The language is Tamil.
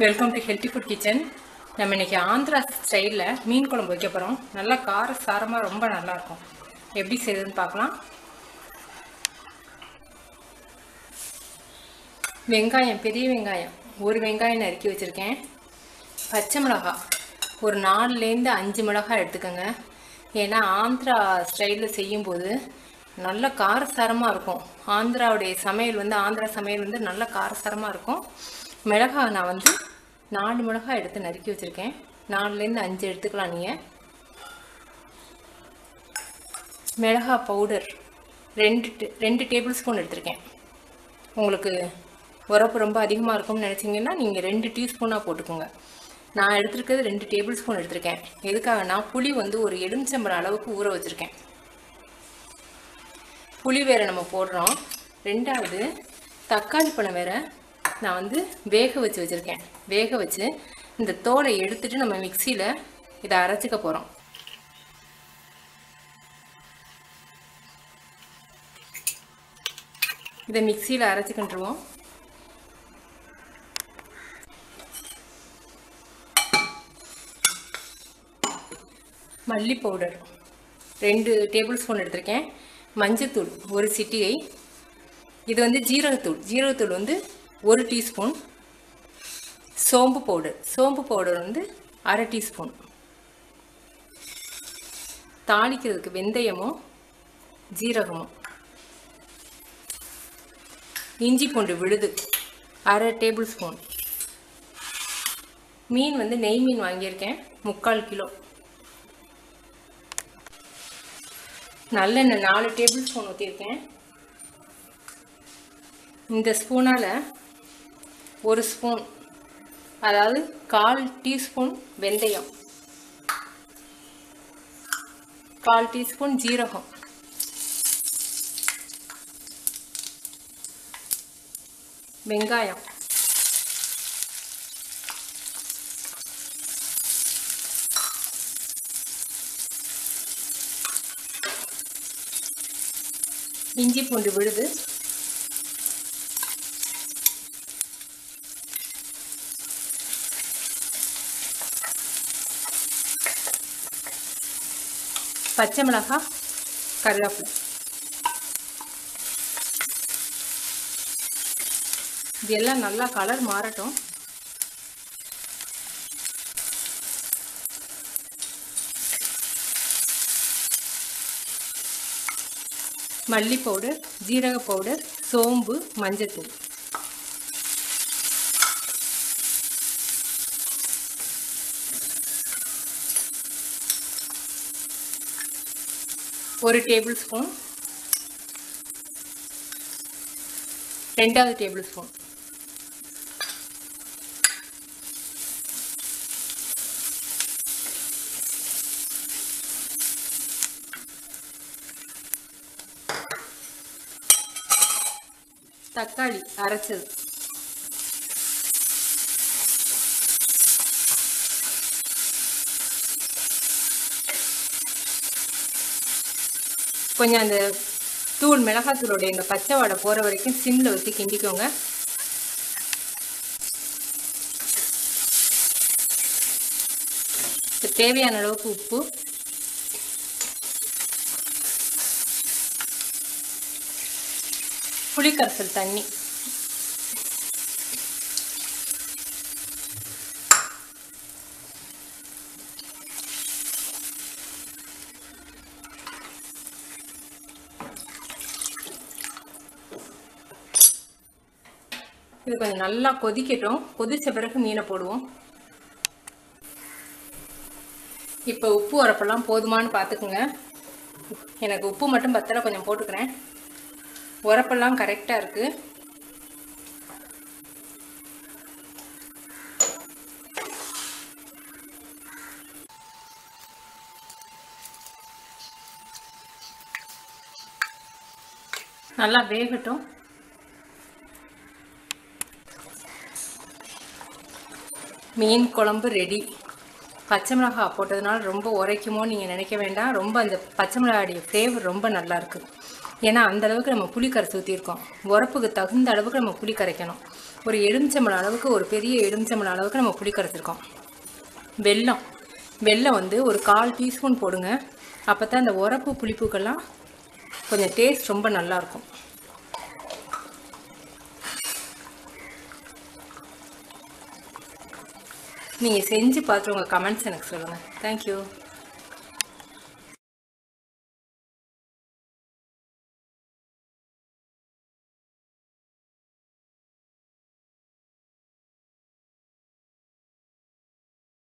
welcome to healthy food kitchen நம்ம இன்னைக்கு ஆந்திரா ஸ்டைலில் மீன் குழம்பு வைக்க போகிறோம் நல்லா கார சாரமாக ரொம்ப நல்லாயிருக்கும் எப்படி செய்யுதுன்னு பார்க்கலாம் வெங்காயம் பெரிய வெங்காயம் ஒரு வெங்காயம் நறுக்கி வச்சுருக்கேன் பச்சை மிளகாய் ஒரு நாலுலேருந்து அஞ்சு மிளகாய் எடுத்துக்கோங்க ஏன்னா ஆந்திரா ஸ்டைலில் செய்யும்போது நல்ல காரசாரமாக இருக்கும் ஆந்திராவுடைய சமையல் வந்து ஆந்திரா சமையல் வந்து நல்ல காரசாரமாக இருக்கும் மிளகாய் நான் வந்து நாலு மிளகாய் எடுத்து நறுக்கி வச்சுருக்கேன் நாலுலேருந்து அஞ்சு எடுத்துக்கலாம் நீங்கள் மிளகாய் பவுடர் ரெண்டு டே- ரெண்டு டேபிள் ஸ்பூன் எடுத்திருக்கேன் உங்களுக்கு உரப்பு ரொம்ப அதிகமாக இருக்கும்னு நினச்சிங்கன்னா நீங்கள் ரெண்டு டீஸ்பூனாக போட்டுக்கோங்க நான் எடுத்திருக்கிறது ரெண்டு டேபிள் ஸ்பூன் எடுத்திருக்கேன் எதுக்காகனா புளி வந்து ஒரு எலுமிச்சம்பழம் அளவுக்கு ஊற வச்சுருக்கேன் புளி வேற நம்ம போடுறோம் ரெண்டாவது தக்காளி பழம் வேற நான் வந்து வேக வச்சு வச்சுருக்கேன் வேக வச்சு இந்த தோலை எடுத்துட்டு நம்ம மிக்சியில் இதை அரைச்சிக்க போகிறோம் இதை மிக்சியில் அரைச்சிக்கிட்டுருவோம் மல்லி பவுடர் ரெண்டு டேபிள் ஸ்பூன் எடுத்திருக்கேன் மஞ்சத்தூள் ஒரு சிட்டிகை இது வந்து ஜீரகத்தூள் ஜீரகத்தூள் வந்து ஒரு டீஸ்பூன் சோம்பு பவுடர் சோம்பு பவுடர் வந்து அரை டீஸ்பூன் தாளிக்கிறதுக்கு வெந்தயமும் ஜீரகமும் இஞ்சி பூண்டு விழுது அரை டேபிள் ஸ்பூன் மீன் வந்து நெய் மீன் வாங்கியிருக்கேன் முக்கால் கிலோ நல்லெண்ணெய் நாலு டேபிள் ஸ்பூன் ஊற்றிருக்கேன் இந்த ஸ்பூனால் ஒரு ஸ்பூன் அதாவது கால் டீஸ்பூன் வெந்தயம் கால் டீஸ்பூன் ஜீரகம் வெங்காயம் இஞ்சி பூண்டு விழுது பச்சை மிளகாய் கருவேப்பிலை இது எல்லாம் நல்லா கலர் மாறட்டும் மல்லி பவுடர் ஜீரக பவுடர் சோம்பு மஞ்சத்தூள் ஒரு டேபிள் ஸ்பூன் ரெண்டாவது டேபிள் ஸ்பூன் தக்காளி அரைச்சது கொஞ்சம் அந்த தூள் மிளகாத்தூளுடைய இந்த பச்சை வாடை போகிற வரைக்கும் சிம்மில் வச்சு கிண்டிக்கோங்க இப்ப தேவையான அளவுக்கு உப்பு புளிக்கரைசல் தண்ணி இது கொஞ்சம் நல்லா கொதிக்கட்டும் கொதிச்ச பிறகு மீனை போடுவோம் இப்போ உப்பு உரப்பெல்லாம் போதுமான்னு பார்த்துக்குங்க எனக்கு உப்பு மட்டும் பத்தல கொஞ்சம் போட்டுக்கிறேன் உரப்பெல்லாம் கரெக்டாக இருக்குது நல்லா வேகட்டும் மீன் குழம்பு ரெடி பச்சை மிளகாய் போட்டதுனால ரொம்ப உரைக்குமோ நீங்கள் நினைக்க வேண்டாம் ரொம்ப அந்த பச்சை மிளகாயுடைய ஃப்ளேவர் ரொம்ப நல்லா இருக்கு ஏன்னா அந்த அளவுக்கு நம்ம புளி கரைச்சி ஊற்றிருக்கோம் உரப்புக்கு தகுந்த அளவுக்கு நம்ம புளி கரைக்கணும் ஒரு எலுமிச்சம்பழம் அளவுக்கு ஒரு பெரிய எலுமிச்சம்பழம் அளவுக்கு நம்ம புளி கரைச்சிருக்கோம் வெல்லம் வெல்லம் வந்து ஒரு கால் டீஸ்பூன் போடுங்க அப்போ தான் அந்த உரப்பு புளிப்புக்கெல்லாம் கொஞ்சம் டேஸ்ட் ரொம்ப நல்லாயிருக்கும் நீங்கள் செஞ்சு பார்த்துட்டு உங்கள் கமெண்ட்ஸ் எனக்கு சொல்லுங்கள் தேங்க்யூ